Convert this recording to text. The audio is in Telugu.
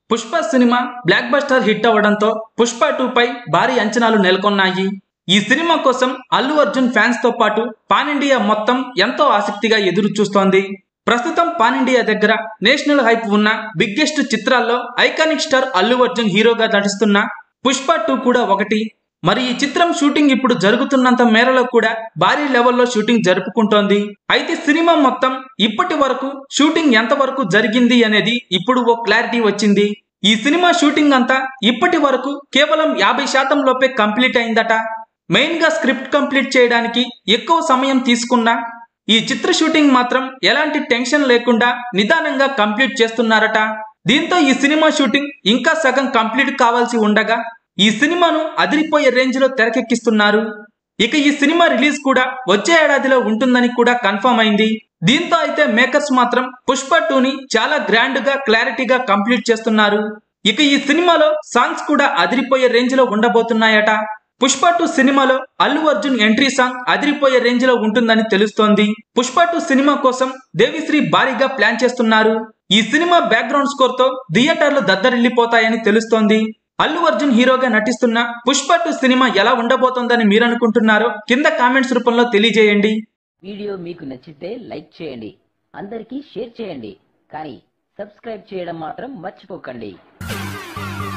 Pushpa cinema blockbuster hit అవ్వడంతో పుష్ప టూ పై భారీ అంచనాలు నెలకొన్నాయి ఈ సినిమా కోసం అల్లు అర్జున్ ఫ్యాన్స్ తో పాటు పాన్ ఇండియా మొత్తం ఎంతో ఆసక్తిగా ఎదురు చూస్తోంది ప్రస్తుతం పాన్ ఇండియా దగ్గర నేషనల్ హైప్ ఉన్న బిగ్గెస్ట్ చిత్రాల్లో ఐకానిక్ స్టార్ అల్లు అర్జున్ హీరోగా నటిస్తున్న పుష్ప టూ కూడా ఒకటి మరి ఈ చిత్రం షూటింగ్ ఇప్పుడు జరుగుతున్నంత మేరలో కూడా భారీ లెవెల్లో షూటింగ్ జరుపుకుంటోంది అయితే సినిమా మొత్తం ఇప్పటి వరకు షూటింగ్ ఎంత వరకు జరిగింది అనేది ఇప్పుడు ఓ క్లారిటీ వచ్చింది ఈ సినిమా షూటింగ్ అంతా ఇప్పటి వరకు కేవలం యాభై శాతం లోపే కంప్లీట్ అయిందట మెయిన్ గా స్క్రిప్ట్ కంప్లీట్ చేయడానికి ఎక్కువ సమయం తీసుకున్నా ఈ చిత్ర షూటింగ్ మాత్రం ఎలాంటి టెన్షన్ లేకుండా నిదానంగా కంప్లీట్ చేస్తున్నారట దీంతో ఈ సినిమా షూటింగ్ ఇంకా సగం కంప్లీట్ కావాల్సి ఉండగా ఈ సినిమాను అదిరిపోయే రేంజ్ లో తెరకెక్కిస్తున్నారు ఇక ఈ సినిమా రిలీజ్ కూడా వచ్చే ఏడాదిలో ఉంటుందని కూడా కన్ఫర్మ్ అయింది దీంతో అయితే మేకర్స్ మాత్రం పుష్ప టూని చాలా గ్రాండ్ గా క్లారిటీగా కంప్లీట్ చేస్తున్నారు ఇక ఈ సినిమాలో సాంగ్స్ కూడా అదిరిపోయే రేంజ్ లో ఉండబోతున్నాయట పుష్ప టూ సినిమాలో అల్లు అర్జున్ ఎంట్రీ సాంగ్ అదిరిపోయే రేంజ్ లో ఉంటుందని తెలుస్తోంది పుష్ప టూ సినిమా కోసం దేవిశ్రీ భారీగా ప్లాన్ చేస్తున్నారు ఈ సినిమా బ్యాక్గ్రౌండ్ స్కోర్ తో థియేటర్లు దద్దరిల్లిపోతాయని తెలుస్తోంది అల్లు అర్జున్ హీరోగా నటిస్తున్న పుష్ప టూ సినిమా ఎలా ఉండబోతోందని మీరు అనుకుంటున్నారో కింద కామెంట్స్ రూపంలో తెలియజేయండి వీడియో మీకు నచ్చితే లైక్ చేయండి అందరికీ షేర్ చేయండి కానీ సబ్స్క్రైబ్ చేయడం మాత్రం మర్చిపోకండి